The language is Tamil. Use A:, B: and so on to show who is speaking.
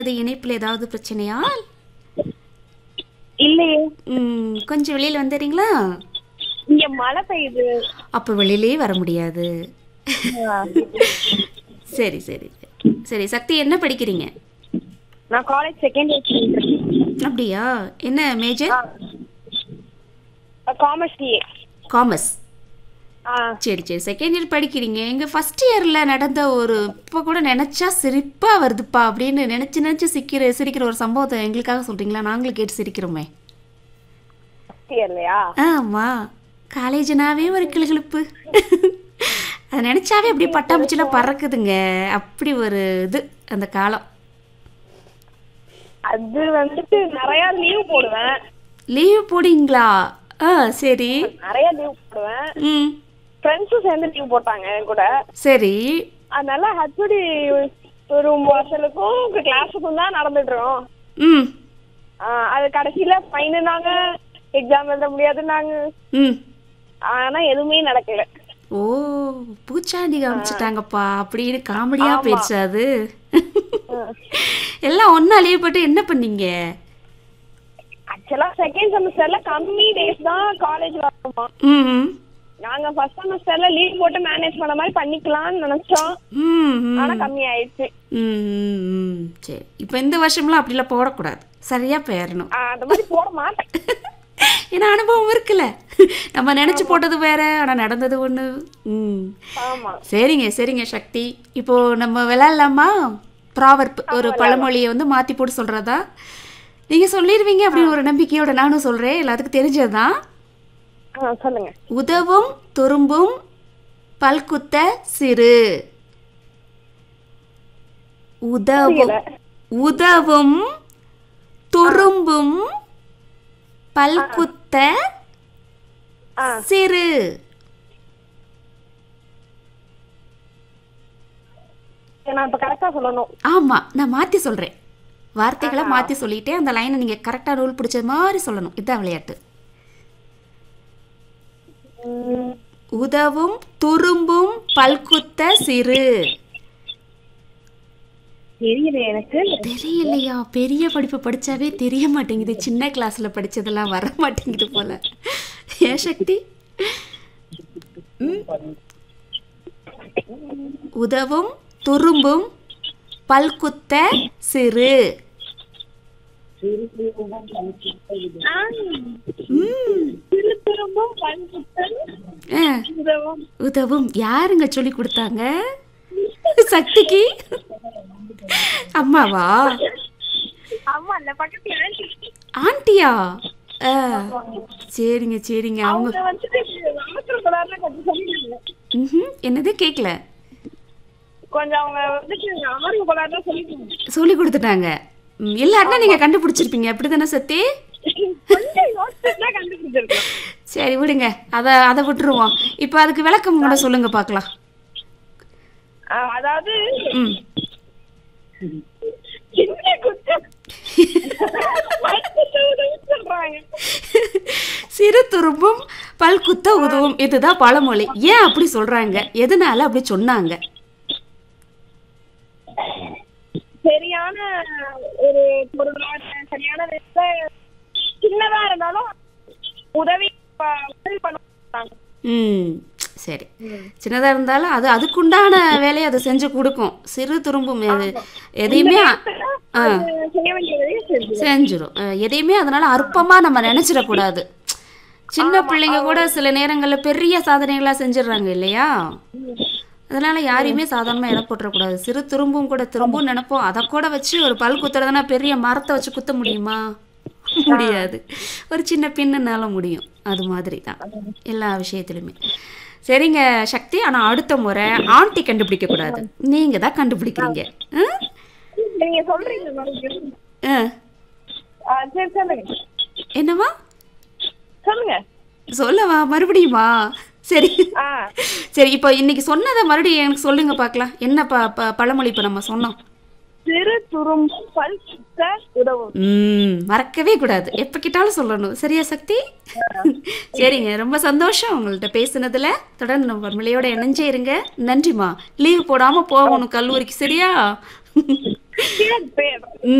A: அது இணைப்பில் ஏதாவது பிரச்சனையா
B: இல்லையே
A: ம், கொஞ்சம் வெளியில் வந்துடுறீங்களா
B: இங்க மழை பெய்யுது
A: அப்போ வெளியிலே வர முடியாது சரி சரி சரி. சரி சக்தி என்ன படிக்கிறீங்க
B: நான் காலேஜ் செகண்ட் இயர்
A: அப்படியா என்ன மேஜர்
B: காமர்ஸ் பிஏ
A: காமர்ஸ்
B: ஆ
A: சரி சரி செகண்ட் இயர் படிக்கிறீங்க எங்கள் ஃபஸ்ட் இயரில் நடந்த ஒரு இப்போ கூட நினச்சா சிரிப்பாக வருதுப்பா அப்படின்னு நினச்சி நினச்சி சிக்கிற சிரிக்கிற ஒரு சம்பவத்தை எங்களுக்காக சொல்கிறீங்களா நாங்களும் கேட்டு சிரிக்கிறோமே
B: ஃபஸ்ட் இயர்லையா
A: ஆமாம் காலேஜ்னாவே ஒரு கிளுகிளுப்பு அதை நினச்சாவே அப்படியே பட்டாம்பூச்சிலாம் பறக்குதுங்க அப்படி ஒரு இது அந்த காலம்
B: அது வந்துட்டு நிறைய லீவ் போடுவேன்
A: லீவ் போடுங்களா ஆ சரி
B: நிறைய லீவ் போடுவேன்
A: ம்
B: ஃப்ரெண்ட்ஸும் சேர்ந்து லீவ் போட்டாங்க என் கூட
A: சரி
B: அதனால ஹச்ஓடி ஒரு வாசலுக்கும் கிளாஸுக்கும் தான் நடந்துட்டு இருக்கோம்
A: ம்
B: ஆ, அது கடைசியில ஃபைனுனாங்க எக்ஸாம் எழுத முடியாதுன்னாங்க
A: ம்
B: ஆனா எதுவுமே நடக்கல
A: ஓ பூச்சாண்டி காமிச்சிட்டாங்கப்பா அப்படின்னு காமெடியா போயிடுச்சு அது எல்லாம் ஒண்ணா லீவ் போட்டு என்ன பண்ணீங்க
B: ஆக்சுவலா செகண்ட் செமஸ்டர்ல கம்மி டேஸ் தான் காலேஜ் வரணுமா
A: ம்
B: நாங்க ஃபர்ஸ்ட் செமஸ்டர்ல லீவ் போட்டு மேனேஜ் பண்ண மாதிரி பண்ணிக்கலாம்னு நினைச்சோம்
A: ம் ம்.
B: ஆனா கம்மி ஆயிடுச்சு
A: ம், ம், ம். சரி இப்போ இந்த வருஷம்லாம் அப்படிலாம் போடக்கூடாது சரியா போயிடணும்
B: ஆ, அந்த மாதிரி போட மாட்டேன்
A: ஏன்னா அனுபவம் இருக்குல்ல நம்ம நினைச்சு போட்டது வேற ஆனா நடந்தது ஒண்ணு ம்
B: ஆமா
A: சரிங்க சரிங்க சக்தி இப்போ நம்ம விளையாடலாமா ப்ராவர்ப் ஒரு பழமொழியை வந்து மாத்தி போட்டு சொல்றதா நீங்க சொல்லிடுவீங்க அப்படின்னு ஒரு நம்பிக்கையோட நானும் சொல்றேன் எல்லாத்துக்கும் தெரிஞ்சதுதான்
B: ஆ, சொல்லுங்க
A: உதவும் துரும்பும் பல்குத்த சிறு உதவும்
B: புரியல.
A: உதவும் துரும்பும் பல்குத்த
B: ஆ.
A: சிறு
B: நான் இப்ப கரெக்டா சொல்லணும்
A: ஆமா நான் மாத்தி சொல்றேன் வார்த்தைகளை மாத்தி சொல்லிட்டே அந்த லைனை நீங்க கரெக்டா ரூல் பிடிச்ச மாதிரி சொல்லணும் இதான் விளையாட்டு
B: உம்,
A: உதவும் துரும்பும் பல்குத்த சிறு
B: தெரியல எனக்கு
A: தெரியலையா பெரிய படிப்பு படிச்சாவே தெரிய மாட்டேங்குது சின்ன கிளாஸ்ல படிச்சதெல்லாம் வர மாட்டேங்குது போல ஏன் சக்தி ம்? உதவும் துரும்பும் பல்குத்த சிறு
B: ஆ,
A: ம்.
B: திரு திரும்பும் பண் புத்தன்
A: ஆ,
B: உதவும்.
A: உதவும் யாருங்க சொல்லி கொடுத்தாங்க சக்திக்கு அம்மாவா
B: ஆமா அந்த பக்கத்துல aunty.
A: ஆண்டியா ஆ, சரிங்க சரிங்க அவங்க
B: அவங்க வந்துட்டு ராமத்துல கலர்ல கொஞ்சம் சொல்லிடுங்க
A: ம்ஹும். என்னது கேட்கல
B: கொஞ்சம் அவங்க வந்துட்டு ஆர்வ கலர்ல சொல்லிடுங்க
A: சொல்லி கொடுத்துட்டாங்க ம், இல்லாட்டினா நீங்க கண்டுபிடிச்சிருப்பீங்க அப்படிதானே சத்தி
B: கொஞ்சம் யோசிச்சுட்டு கண்டுபிடிச்சிருக்கோம்
A: சரி விடுங்க அதை அதை விட்டுருவோம் இப்போ அதுக்கு விளக்கம் கூட சொல்லுங்க பார்க்கலாம்
B: அதாவது
A: ம்
B: சின்ன குத்தம் மரத்துக்கு உதவி சொல்றாங்க
A: சிறு துரும்பும் பல் குத்த உதவும் இதுதான் பழமொழி ஏன் அப்படி சொல்றாங்க எதனால அப்படி சொன்னாங்க
B: சரியான ஒரு பொருளான சரியான விதத்தை சின்னதா இருந்தாலும் உதவி ப- உதவி பண்ணுவாங்க
A: ம் சரி சின்னதா இருந்தாலும் அது அதுக்குண்டான வேலையை அது செஞ்சு கொடுக்கும் சிறு துரும்பும் எது எதையுமே ஆ
B: செய்ய வேண்டிய வேலையை செஞ்சு
A: செஞ்சிரும் அஹ் எதையுமே அதனால அற்பமா நம்ம நினைச்சிடக்கூடாது சின்ன பிள்ளைங்க கூட சில நேரங்கள்ல பெரிய சாதனைகளா செஞ்சிடுறாங்க இல்லையா அதனால யாரையுமே சாதாரணமா எடை போட்டுறக்கூடாது சிறு துரும்பும் கூட திரும்பவும் நினைப்போம் அதை கூட வச்சு ஒரு பல் குத்துறதுனா பெரிய மரத்தை வச்சு குத்த முடியுமா முடியாது ஒரு சின்ன பின்னுனால முடியும் அது மாதிரி தான் எல்லா விஷயத்திலுமே சரிங்க சக்தி ஆனா அடுத்த முறை ஆண்டி கண்டுபிடிக்க கூடாது நீங்க தான் கண்டுபிடிக்கிறீங்க ஆ?
B: நீங்க சொல்றீங்க மறுபடியும்.
A: ஆ.
B: ஆ, சரி சொல்லுங்க
A: என்னவா
B: சொல்லுங்க
A: சொல்லவா மறுபடியுமா சரி
B: ஆ
A: சரி இப்போ இன்னைக்கு சொன்னதை மறுபடியும் எனக்கு சொல்லுங்க பார்க்கலாம் என்ன ப ப- பழமொழி இப்போ நம்ம சொன்னோம்
B: சிறு துரும்பல் சுத்த உதவும்
A: ம் மறக்கவே கூடாது எப்போ கேட்டாலும் சொல்லணும் சரியா சக்தி சரிங்க ரொம்ப சந்தோஷம் உங்கள்கிட்ட பேசுனதுல தொடர்ந்து நம்ம பண்பலையோட இணைஞ்சே இருங்க நன்றிம்மா லீவ் போடாம போகணும் கல்லூரிக்கு சரியா
B: கீழே பேர்
A: ம்